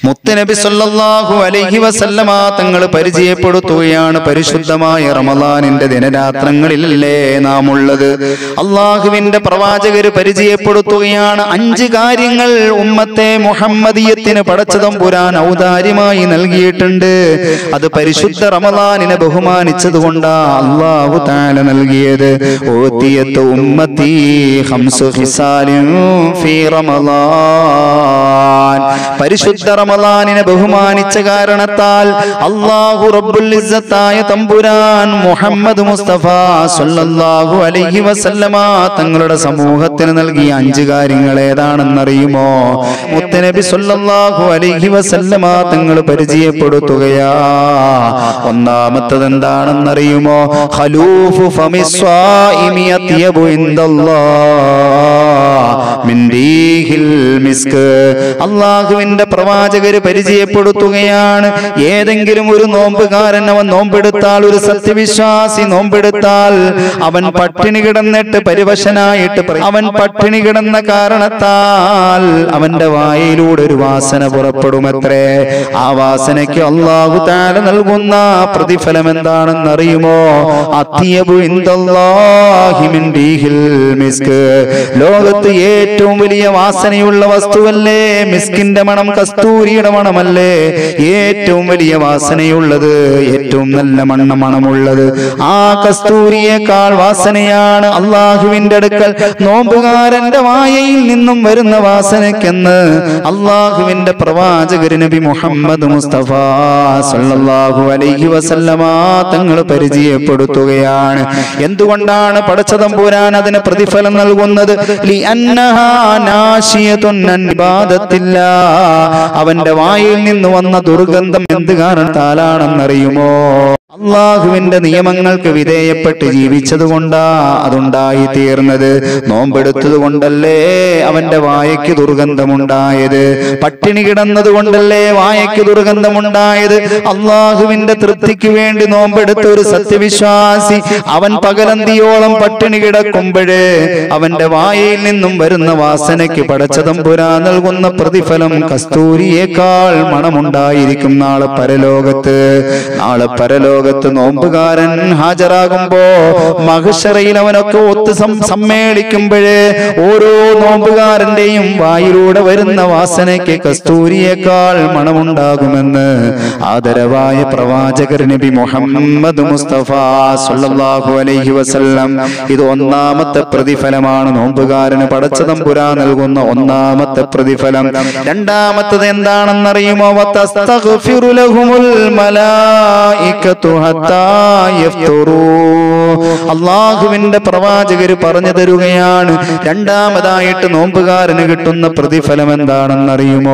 മുത്തനബി സല്ലല്ലാഹു അലൈഹി വസല്ലമ തങ്ങൾ പരിചയപ്പെടുത്തുകയാണ് പരിശുദ്ധമായ റമദാനിന്റെ ദിനരാത്രങ്ങളിലല്ലേ നാം ഉള്ളത് അള്ളാഹുവിന്റെ പ്രവാചകര് പരിചയപ്പെടുത്തുകയാണ് അഞ്ച് കാര്യങ്ങൾ ഉമ്മത്തെ മുഹമ്മദീയത്തിന് പടച്ചതം പുരാൻ ഔദാര്യമായി നൽകിയിട്ടുണ്ട് അത് പരിശുദ്ധ റമദാനിനെ ബഹുമാനിച്ചത് കൊണ്ടാ അള്ളാഹു താല നൽകിയത് ഓത്തിയത്ത് ഉമ്മത്തി ഹംസു ഹിസാലിൻ ഫീ റമദാൻ പരിശുദ്ധ റമദാനിനെ ബഹുമാനിച്ച കാരണത്താൽ അള്ളാഹു റബ്ബുൽ ഇസ്സത്തായ തമ്പുരാൻ മുഹമ്മദ് മുസ്തഫ സല്ലല്ലാഹു അലൈഹി വസല്ലമ തങ്ങളുടെ സമൂഹത്തിന് നൽകിയ അഞ്ച് കാര്യങ്ങൾ ഏതാണെന്നറിയുമോ മുത്തനബി സല്ലല്ലാഹു അലൈഹി വസല്ലമ തങ്ങൾ പരിചയപ്പെടുത്തുകയാ ഒന്നാമത്തത് എന്താണെന്നറിയുമോ ഖലൂഫു ഫമിസ്വാഇമി അത്യബു ഇൻദല്ലാഹ് മിൻ റീഹിൽ മിസ്ക് അള്ളാഹുവിന്റെ പ്രവാചകര് പരിചയപ്പെടുത്തുകയാണ് ഏതെങ്കിലും ഒരു നോമ്പുകാരൻ അവൻ നോമ്പെടുത്താൽ ഒരു സത്യവിശ്വാസി നോമ്പെടുത്താൽ അവൻ പട്ടിണി കിടന്നിട്ട് പരിവശനായിട്ട് പറയും. അവൻ പട്ടിണി കിടന്ന കാരണത്താൽ അവന്റെ വായിലൂടെ ഒരു വാസന പുറപ്പെടുമത്രേ ആ വാസനയ്ക്ക് അള്ളാഹു താല നൽകുന്ന പ്രതിഫലം എന്താണെന്ന് അറിയുമോ അത്യബു ഇൻദല്ലാഹി മിൻ റീഹിൽ മിസ്ക് ലോകത്ത് ഏറ്റവും വലിയ വാസനയുള്ള വസ്തുവല്ലേ മിസ്കിന്റെ മണം കസ്തൂരിയുടെ മണമല്ലേ ഏറ്റവും വലിയ വാസനയുള്ളത് ഏറ്റവും നല്ല മണ്ണ മണമുള്ളത് ആ കസ്തൂരിയേക്കാൾ വാസനയാണ് അള്ളാഹുവിന്റെ അടുക്കൽ നോമ്പുകാരന്റെ വായയിൽ നിന്നും വരുന്ന വാസനയ്ക്കെന്ന് അള്ളാഹുവിന്റെ പ്രവാചകർ നബി മുഹമ്മദ് മുസ്തഫ സല്ലല്ലാഹു അലൈഹി വസല്ലമ തങ്ങൾ പരിചയപ്പെടുത്തുകയാണ് എന്തുകൊണ്ടാണ് പടച്ചതമ്പുരാൻ അതിന് പ്രതിഫലം നൽകുന്നത് ലിഅന്നഹാ നാശിയതുൻ അൻ ഇബാദത്തില്ലാ. അവന്റെ വായിൽ നിന്ന് വന്ന ദുർഗന്ധം എന്ത് കാരണത്താലാണെന്നറിയുമോ അള്ളാഹുവിന്റെ നിയമങ്ങൾക്ക് വിധേയപ്പെട്ട് ജീവിച്ചത് കൊണ്ടാ അതുണ്ടായി തീർന്നത് നോമ്പെടുത്തത് കൊണ്ടല്ലേ അവന്റെ വായയ്ക്ക് ദുർഗന്ധമുണ്ടായത് പട്ടിണി കിടന്നത് കൊണ്ടല്ലേ വായയ്ക്ക് ദുർഗന്ധമുണ്ടായത് അള്ളാഹുവിന്റെ തൃപ്തിക്ക് വേണ്ടി നോമ്പെടുത്ത ഒരു സത്യവിശ്വാസി അവൻ പകലന്തിയോളം പട്ടിണി കിടക്കുമ്പോഴേ അവന്റെ വായയിൽ നിന്നും വരുന്ന വാസനയ്ക്ക് പടച്ചതമ്പുരാ നൽകുന്ന പ്രതിഫലം കസ്തൂരിയേക്കാൾ മണമുണ്ടായിരിക്കും നാളെ പരലോകത്ത് നാളെ പരലോകത്ത് നോമ്പുകാരൻ ഹാജരാകുമ്പോ മഹശറയിൽ അവനൊക്കെ ഒത്ത് സം- സമ്മേളിക്കുമ്പോഴേ ഓരോ നോമ്പുകാരന്റെയും വായിലൂടെ വരുന്ന വാസനയ്ക്ക് കസ്തൂരിയേക്കാൾ മണമുണ്ടാകുമെന്ന് ആദരവായ പ്രവാചകർ നബി മുഹമ്മദ് മുസ്തഫ സല്ലല്ലാഹു അലൈഹി വസല്ലം ഇത് ഒന്നാമത്തെ പ്രതിഫലമാണ് നോമ്പുകാരന് പടച്ചതമ്പുരാ നൽകുന്ന ഒന്നാമത്തെ പ്രതിഫലം രണ്ടാമത്തത് എന്താണെന്നറിയുമോ വതസ്തഗ്ഫിറു ലഹുമുൽ മലായികത്തു ഹത്താ യഫ്തുറൂ അള്ളാഹുവിന്റെ പ്രവാചകര് പറഞ്ഞു തരുകയാണ് രണ്ടാമതായിട്ട് നോമ്പുകാരന് കിട്ടുന്ന പ്രതിഫലം എന്താണെന്നറിയുമോ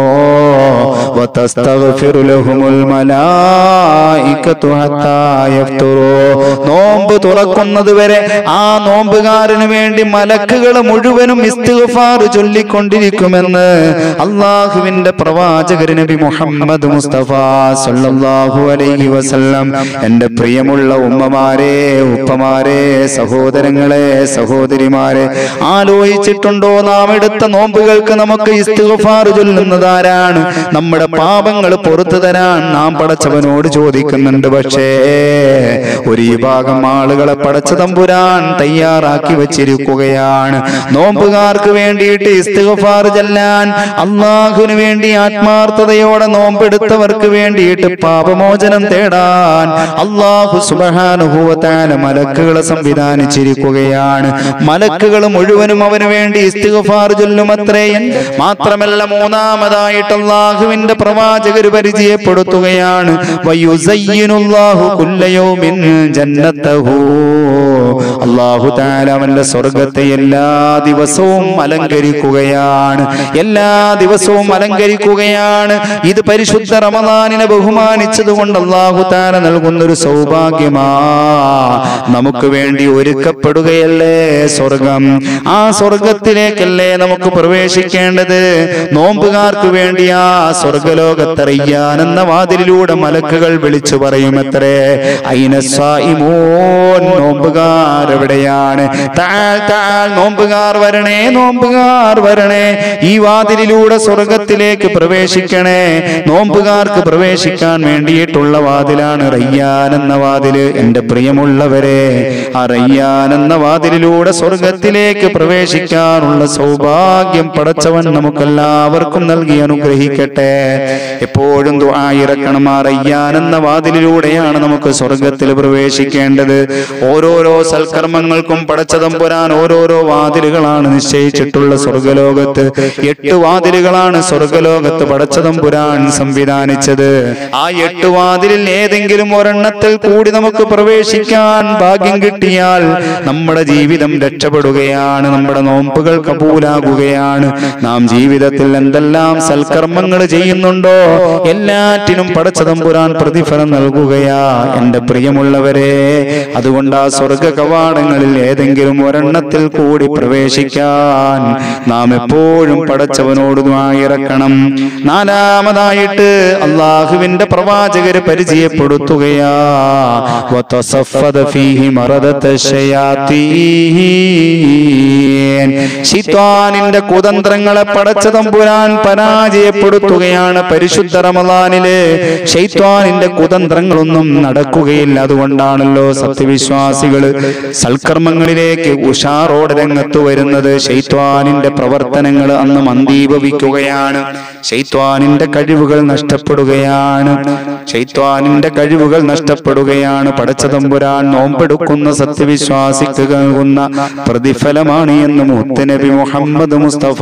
വതസ്തഗ്ഫിറു ലഹുമുൽ മലായികത്തു ഹത്താ യഫ്തുറൂ നോമ്പ് തുറക്കുന്നത് വരെ ആ നോമ്പുകാരന് വേണ്ടി മലക്കുകൾ മുഴുവനും ഇസ്തിഗ്ഫാർ ചൊല്ലിക്കൊണ്ടിരിക്കുമെന്ന് അള്ളാഹുവിന്റെ പ്രവാചകർ നബി മുഹമ്മദ് മുസ്തഫ സല്ലല്ലാഹു അലൈഹി വസല്ലം എന്റെ പ്രിയമുള്ള ഉമ്മമാരെ ഉപ്പമാരെ സഹോദരങ്ങളെ സഹോദരിമാരെ ആലോചിച്ചിട്ടുണ്ടോ നാം എടുത്ത നോമ്പുകൾക്ക് നമുക്ക് ഇസ്തിഗ്ഫാർ ചൊല്ലുന്നത് ആരാണ് നമ്മുടെ പാപങ്ങൾ പുറത്തു തരാൻ നാം പടച്ചവനോട് ചോദിക്കുന്നുണ്ട് പക്ഷേ ഒരു വിഭാഗം ആളുകളെ പടച്ച തമ്പുരാൻ തയ്യാറാക്കി വെച്ചിരിക്കുകയാണ് നോമ്പുകാർക്ക് വേണ്ടിയിട്ട് ഇസ്തിഗ്ഫാർ ചെല്ലാൻ അള്ളാഹുവിന് വേണ്ടി ആത്മാർത്ഥതയോടെ നോമ്പെടുത്തവർക്ക് വേണ്ടിയിട്ട് പാപമോചനം തേടാൻ അള്ളാഹു സുബഹാനുഭൂവത്താല മലക്കുകളെ സംവിധാനിച്ചിരിക്കുകയാണ് മലക്കുകൾ മുഴുവനും അവന് വേണ്ടി ഇസ്തിഗ്ഫാർ ചൊല്ലുമത്രേ മാത്രമല്ല മൂന്നാമതായിട്ട് അള്ളാഹുവിന്റെ പ്രവാചകർ പരിചയപ്പെടുത്തുകയാണ് വയുസയ്യിനുല്ലാഹു കുല്ലയൗമിൻ ജന്നത്തഹു അള്ളാഹു താല അവന്റെ സ്വർഗത്തെ എല്ലാ ദിവസവും അലങ്കരിക്കുകയാണ് എല്ലാ ദിവസവും അലങ്കരിക്കുകയാണ് ഇത് പരിശുദ്ധ റമദാനിനെ ബഹുമാനിച്ചത് കൊണ്ട് അള്ളാഹു താല നൽകുന്ന ഒരു സൗഭാഗ്യമാ നമുക്ക് വേണ്ടി ഒരുക്കപ്പെടുകയല്ലേ സ്വർഗം ആ സ്വർഗത്തിലേക്കല്ലേ നമുക്ക് പ്രവേശിക്കേണ്ടത് നോമ്പുകാർക്ക് വേണ്ടി ആ സ്വർഗലോകത്തറിയാൻ എന്ന വാതിലിലൂടെ മലക്കുകൾ വിളിച്ചു പറയുമത്രേ അയിനസ്വായിമോൻ നോമ്പുകാർ എവിടെയാണ് താൽ താൽ നോമ്പുകാർ വരണേ നോമ്പുകാർ വരണേ ഈ വാതിലിലൂടെ സ്വർഗത്തിലേക്ക് പ്രവേശിക്കണേ നോമ്പുകാർക്ക് പ്രവേശിക്കാൻ വേണ്ടിയിട്ടുള്ള വാതിലാണ് റയ്യാൻ എന്ന വാതില് എന്റെ പ്രിയമുള്ളവരെ ആ റയ്യാൻ എന്ന വാതിലിലൂടെ സ്വർഗത്തിലേക്ക് പ്രവേശിക്കാനുള്ള സൗഭാഗ്യം പടച്ചവൻ നമുക്കെല്ലാവർക്കും നൽകി അനുഗ്രഹിക്കട്ടെ എപ്പോഴും ദുആ ഇറക്കണം ആ റയ്യാൻ എന്ന വാതിലിലൂടെയാണ് നമുക്ക് സ്വർഗത്തിൽ പ്രവേശിക്കേണ്ടത് ഓരോരോ സൽക്കർമ്മങ്ങൾക്കും പടച്ചതമ്പുരാൻ ഓരോരോ വാതിലുകളാണ് നിശ്ചയിച്ചിട്ടുള്ള സ്വർഗലോകത്ത് എട്ട് വാതിലുകളാണ് സ്വർഗലോകത്ത് പടച്ചതമ്പുരാൻ സംവിധാനിച്ചത് ആ എട്ട് വാതിലിൽ ഏതെങ്കിലും ഒരെണ്ണത്തിൽ കൂടി നമുക്ക് പ്രവേശിക്കാൻ ഭാഗ്യം കിട്ടിയാൽ നമ്മുടെ ജീവിതം രക്ഷപ്പെടുകയാണ് നമ്മുടെ നോമ്പുകൾ കബൂലാകുകയാണ് നാം ജീവിതത്തിൽ എന്തെല്ലാം സൽക്കർമ്മങ്ങൾ ചെയ്യുന്നുണ്ടോ എല്ലാറ്റിനും പടച്ചതമ്പുരാൻ പ്രതിഫലം നൽകുകയാ എന്റെ പ്രിയമുള്ളവരെ അതുകൊണ്ട് ആ സ്വർഗ കവാടങ്ങളിൽ ഏതെങ്കിലും ഒരെണ്ണത്തിൽ കൂടി പ്രവേശിക്കാൻ നാം എപ്പോഴും പടച്ചവനോട് ഇറക്കണം നാലാമതായിട്ട് അള്ളാഹുവിന്റെ പ്രവാചകര് പരിചയപ്പെടുത്തുകയാ വതസഫദ ഫീഹി മറദത ശയാത്തീൻ. ശിത്വാനിന്റെ കുതന്ത്രങ്ങളെ പടച്ച തമ്പുരാൻ പരാജയപ്പെടുത്തുകയാണ് പരിശുദ്ധ റമദാനില് ഷെയ്ത്വാനിന്റെ കുതന്ത്രങ്ങളൊന്നും നടക്കുകയില്ല അതുകൊണ്ടാണല്ലോ സത്യവിശ്വാസികള് സൽക്കർമ്മങ്ങളിലേക്ക് ഉഷാറോടെ രംഗത്ത് വരുന്നത് ഷെയ്ത്വാനിന്റെ പ്രവർത്തനങ്ങൾ അന്ന് മന്ദീഭവിക്കുകയാണ് ഷെയ്ത്വാനിന്റെ കഴിവുകൾ നഷ്ടപ്പെടുകയാണ് ഷെയ്ത്വാനിന്റെ കഴിവുകൾ നഷ്ടപ്പെടുകയാണ് പടച്ചതമ്പുരാൻ നോമ്പെടുക്കുന്ന സത്യവിശ്വാസിക്ക് നൽകുന്ന പ്രതിഫലമാണ് എന്ന് മുത്തനബി മുഹമ്മദ് മുസ്തഫ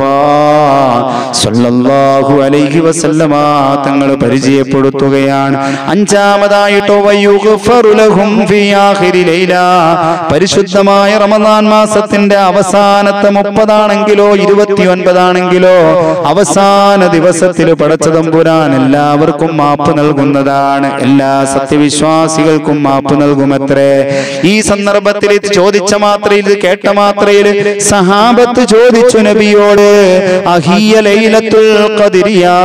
സല്ലല്ലാഹു അലൈഹി വസല്ലമ തങ്ങൾ പരിചയപ്പെടുത്തുകയാണ് അഞ്ചാമതായിട്ടോ വയുഗ്ഫറു ലഹും ഫീ ആഖിരി ലൈല പരിശുദ്ധമായ റമദാൻ മാസത്തിന്റെ അവസാനത്തെ മുപ്പതാണെങ്കിലോ ഇരുപത്തിയൊൻപതാണെങ്കിലോ അവസാന ദിവസത്തിൽ പടച്ചതമ്പുരാൻ എല്ലാവർക്കും മാപ്പ് നൽകുന്നതാണ് എല്ലാ സത്യവിശ്വാസികൾക്കും മാപ്പ് നൽകുമത്രേ ഈ സന്ദർഭത്തിൽ ഇത് ചോദിച്ച മാത്രയിൽ ഇത് കേട്ട മാത്രയിൽ സഹാബത്ത് ചോദിച്ചു നബിയോട് അഹിയ ലൈലത്തുൽ ഖദ്രി യാ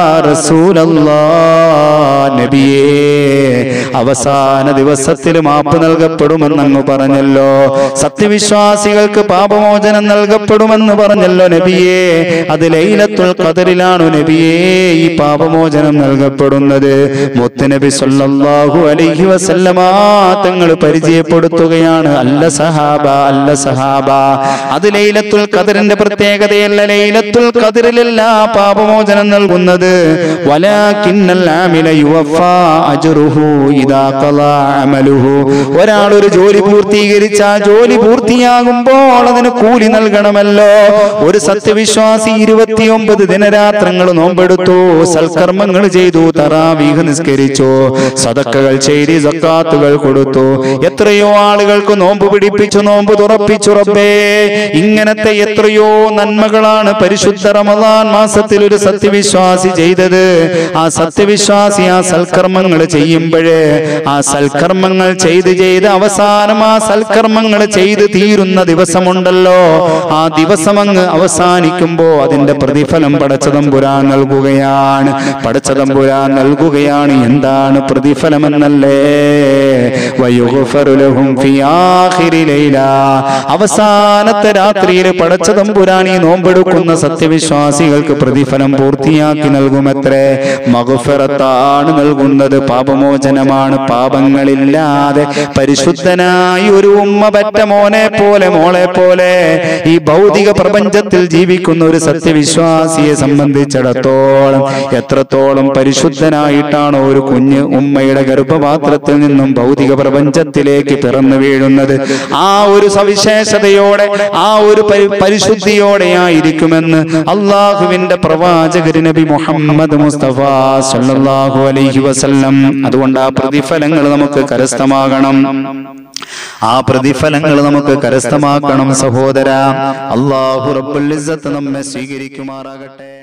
റസൂലല്ലാഹ് നബിയേ അവസാന ദിവസത്തിൽ മാപ്പ് നൽകപ്പെടുമെന്ന് അങ്ങ് പറഞ്ഞല്ലോ സത്യവിശ്വാസികൾക്ക് പാപമോചനം നൽകപ്പെടുമെന്ന് പറഞ്ഞല്ലോ നബിയേ അത് ലൈലത്തുൽ ഖദറിലാണു നബിയേ ഈ പാപമോചനം നൽകപ്പെടുന്നത് മുത്തനബി സല്ലല്ലാഹു അലൈഹി വസല്ലമ തങ്ങൾ പരിചയപ്പെടുത്തുകയാണ് അല്ല സഹാബ അല്ല സഹാബ അത് ലൈലത്തുൽ ഖദറിന്റെ പ്രത്യേകതയല്ല ലൈലത്തുൽ ഖദറിലല്ല പാപമോചനം നൽകുന്നത് വലാകിന്നൽ ആമില യുവഫാ അജ്റുഹു ഇദാ ഖലാ അമലുഹു ഒരാൾ ഒരു ജോലി പൂർത്തീകരിച്ച ആ ജോലി പൂർത്തിയാകുമ്പോൾ അതിന് കൂലി നൽകണമല്ലോ ഒരു സത്യവിശ്വാസി ഇരുപത്തിയൊമ്പത് ദിനരാത്രങ്ങൾ നോമ്പെടുത്തു സൽക്കർമ്മങ്ങൾ ചെയ്തു തറാവീഹ് നിസ്കരിച്ചു സദക്കകൾ ചെയ്തി സക്കാത്തുകൾ കൊടുത്തു എത്രയോ ആളുകൾക്ക് നോമ്പ് പിടിപ്പിച്ചു നോമ്പ് തുറപ്പിച്ചു റബ്ബേ ഇങ്ങനത്തെ എത്രയോ നന്മകളാണ് പരിശുദ്ധ റമദാൻ മാസത്തിൽ ഒരു സത്യവിശ്വാസി ചെയ്തത് ആ സത്യവിശ്വാസി ആ സൽക്കർമ്മങ്ങൾ ചെയ്യുമ്പോഴേ ആ സൽക്കർമ്മങ്ങൾ ചെയ്ത് ചെയ്ത് അവസാനം ആ സൽക്കർമ്മങ്ങൾ ചെയ്ത് തീരുന്ന ദിവസമുണ്ടല്ലോ ആ ദിവസം അങ്ങ് അവസാനിക്കുമ്പോ അതിന്റെ പ്രതിഫലം പടച്ചതമ്പുരാൻ നൽകുകയാണ് പടച്ചതമ്പുരാൻ നൽകുകയാണ് എന്താണ് പ്രതിഫലമെന്നല്ലേ വയുഗ്ഫറു ലഹും ഫീ ആഖിരി ലൈല അവസാനത്തെ രാത്രിയിൽ പടച്ചതമ്പുരാൻ ഈ നോമ്പെടുക്കുന്ന സത്യവിശ്വാസികൾക്ക് പ്രതിഫലം പൂർത്തിയാക്കി നൽകുമത്രേ മകുഫറത്താണ് നൽകുന്നത് പാപമോചനമാണ് പാപങ്ങളില്ലാതെ പരിശുദ്ധനായി ഒരു ഉമ്മ പറ്റ മോനെ പോലെ മോളെ പോലെ ഈ ഭൗതിക പ്രപഞ്ചത്തിൽ ജീവിക്കുന്ന ഒരു സത്യവിശ്വാസിയെ സംബന്ധിച്ചിടത്തോളം എത്രത്തോളം പരിശുദ്ധനായിട്ടാണ് ഒരു കുഞ്ഞ് ഉമ്മയുടെ ഗർഭപാത്രത്തിൽ നിന്നും ഭൗതിക പ്രപഞ്ചത്തിലേക്ക് പിറന്നു വീഴുന്നത് ആ ഒരു സവിശേഷതയോടെ ആ ഒരു പരി- പരിശുദ്ധിയോടെയായിരിക്കുമെന്ന് അള്ളാഹുവിന്റെ പ്രവാചകര് നബി മുഹമ്മദ് മുസ്തഫ സല്ലല്ലാഹു അലൈഹി വസല്ലം അതുകൊണ്ട് ആ പ്രതിഫലങ്ങൾ നമുക്ക് കരസ്ഥമാകണം ആ പ്രതിഫലങ്ങൾ നമുക്ക് കരസ്ഥമാക്കണം സഹോദര അള്ളാഹു റബ്ബുൽ ഇസ്സത്ത് നമ്മെ സ്വീകരിക്കുമാറാകട്ടെ